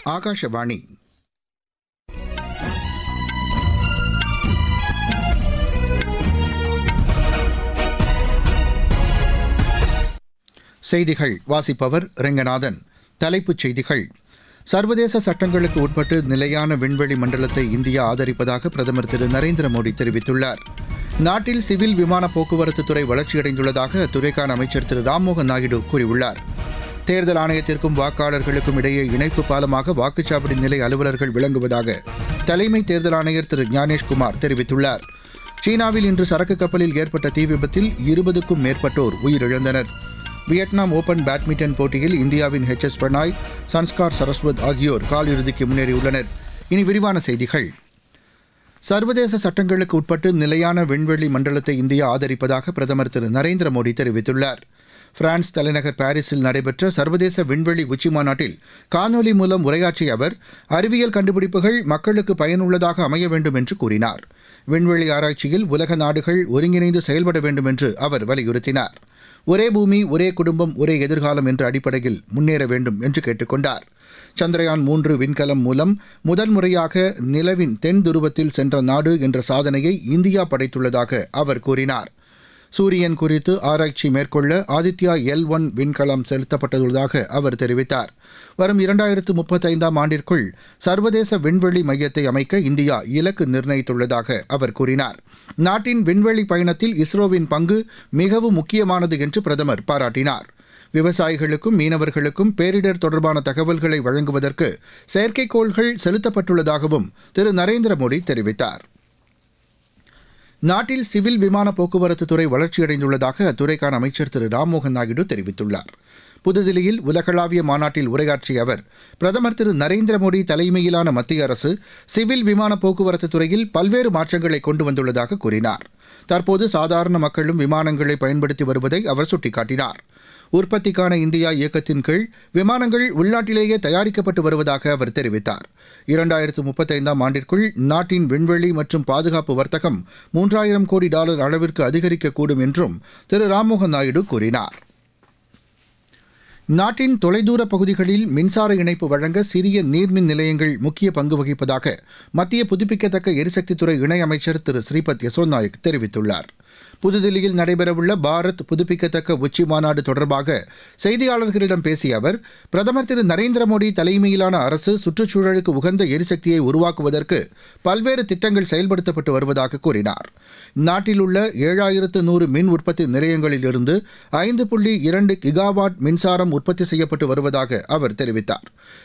ஆகாஷவாணி செய்திகள் வாசிப்பவர் ரெங்கநாதன் தலைப்புச் செய்திகள் சர்வதேச சட்டங்களுக்கு உட்பட்டு நிலையான விண்வெளி மண்டலத்தை இந்தியா ஆதரிப்பதாக பிரதமர் திரு நரேந்திர மோடி தெரிவித்துள்ளார் நாட்டில் சிவில் விமான போக்குவரத்து துறை வளர்ச்சியடைந்துள்ளதாக அத்துறைக்கான அமைச்சர் திரு ராம்மோகன் நாயுடு கூறியுள்ளார் தேர்தல் ஆணையத்திற்கும் வாக்காளர்களுக்கும் இடையே இணைப்பு பாலமாக வாக்குச்சாவடி நிலை அலுவலர்கள் விளங்குவதாக தலைமை தேர்தல் ஆணையர் திரு ஞானேஷ்குமார் தெரிவித்துள்ளார் சீனாவில் இன்று சரக்கு கப்பலில் ஏற்பட்ட தீ விபத்தில் இருபதுக்கும் மேற்பட்டோர் உயிரிழந்தனர் வியட்நாம் ஓபன் பேட்மிண்டன் போட்டியில் இந்தியாவின் ஹெச் எஸ் பிரணாய் சன்ஸ்கார் சரஸ்வத் ஆகியோர் காலிறுதிக்கு முன்னேறியுள்ளனர் இனி விரிவான செய்திகள் சர்வதேச சட்டங்களுக்கு உட்பட்டு நிலையான விண்வெளி மண்டலத்தை இந்தியா ஆதரிப்பதாக பிரதமர் திரு நரேந்திர மோடி தெரிவித்துள்ளார் பிரான்ஸ் தலைநகர் பாரிஸில் நடைபெற்ற சர்வதேச விண்வெளி உச்சிமாநாட்டில் காணொலி மூலம் உரையாற்றிய அவர் அறிவியல் கண்டுபிடிப்புகள் மக்களுக்கு பயனுள்ளதாக அமைய வேண்டும் என்று கூறினார் விண்வெளி ஆராய்ச்சியில் உலக நாடுகள் ஒருங்கிணைந்து செயல்பட வேண்டும் என்று அவர் வலியுறுத்தினார் ஒரே பூமி ஒரே குடும்பம் ஒரே எதிர்காலம் என்ற அடிப்படையில் முன்னேற வேண்டும் என்று கேட்டுக்கொண்டார் சந்திரயான் மூன்று விண்கலம் மூலம் முதல் முறையாக நிலவின் தென் துருவத்தில் சென்ற நாடு என்ற சாதனையை இந்தியா படைத்துள்ளதாக அவர் கூறினார் சூரியன் குறித்து ஆராய்ச்சி மேற்கொள்ள ஆதித்யா எல் ஒன் விண்கலம் செலுத்தப்பட்டுள்ளதாக அவர் தெரிவித்தார் வரும் இரண்டாயிரத்து முப்பத்தைந்தாம் ஆண்டிற்குள் சர்வதேச விண்வெளி மையத்தை அமைக்க இந்தியா இலக்கு நிர்ணயித்துள்ளதாக அவர் கூறினார் நாட்டின் விண்வெளி பயணத்தில் இஸ்ரோவின் பங்கு மிகவும் முக்கியமானது என்று பிரதமர் பாராட்டினார் விவசாயிகளுக்கும் மீனவர்களுக்கும் பேரிடர் தொடர்பான தகவல்களை வழங்குவதற்கு செயற்கைக்கோள்கள் செலுத்தப்பட்டுள்ளதாகவும் திரு நரேந்திர மோடி தெரிவித்தார் நாட்டில் சிவில் விமான போக்குவரத்து துறை வளர்ச்சியடைந்துள்ளதாக அத்துறைக்கான அமைச்சர் திரு ராம்மோகன் நாயுடு தெரிவித்துள்ளார் புதுதில்லியில் உலகளாவிய மாநாட்டில் உரையாற்றிய அவர் பிரதமர் திரு நரேந்திர மோடி தலைமையிலான மத்திய அரசு சிவில் விமான போக்குவரத்து துறையில் பல்வேறு மாற்றங்களை கொண்டு வந்துள்ளதாக கூறினார் தற்போது சாதாரண மக்களும் விமானங்களை பயன்படுத்தி வருவதை அவர் சுட்டிக்காட்டினார் உற்பத்திக்கான இந்தியா இயக்கத்தின் கீழ் விமானங்கள் உள்நாட்டிலேயே தயாரிக்கப்பட்டு வருவதாக அவர் தெரிவித்தார் இரண்டாயிரத்து முப்பத்தைந்தாம் ஆண்டிற்குள் நாட்டின் விண்வெளி மற்றும் பாதுகாப்பு வர்த்தகம் மூன்றாயிரம் கோடி டாலர் அளவிற்கு அதிகரிக்கக்கூடும் என்றும் திரு ராம்மோகன் நாயுடு கூறினார் நாட்டின் தொலைதூர பகுதிகளில் மின்சார இணைப்பு வழங்க சிறிய நீர்மின் நிலையங்கள் முக்கிய பங்கு வகிப்பதாக மத்திய புதுப்பிக்கத்தக்க எரிசக்தித்துறை இணையமைச்சர் திரு ஸ்ரீபத் யசோ நாயக் தெரிவித்துள்ளார் புதுதில்லியில் நடைபெறவுள்ள பாரத் புதுப்பிக்கத்தக்க உச்சி மாநாடு தொடர்பாக செய்தியாளர்களிடம் பேசிய அவர் பிரதமர் திரு நரேந்திர மோடி தலைமையிலான அரசு சுற்றுச்சூழலுக்கு உகந்த எரிசக்தியை உருவாக்குவதற்கு பல்வேறு திட்டங்கள் செயல்படுத்தப்பட்டு வருவதாக கூறினார் நாட்டில் உள்ள ஏழாயிரத்து நூறு மின் உற்பத்தி நிலையங்களிலிருந்து ஐந்து புள்ளி இரண்டு கிகாவாட் மின்சாரம் உற்பத்தி செய்யப்பட்டு வருவதாக அவர் தெரிவித்தார்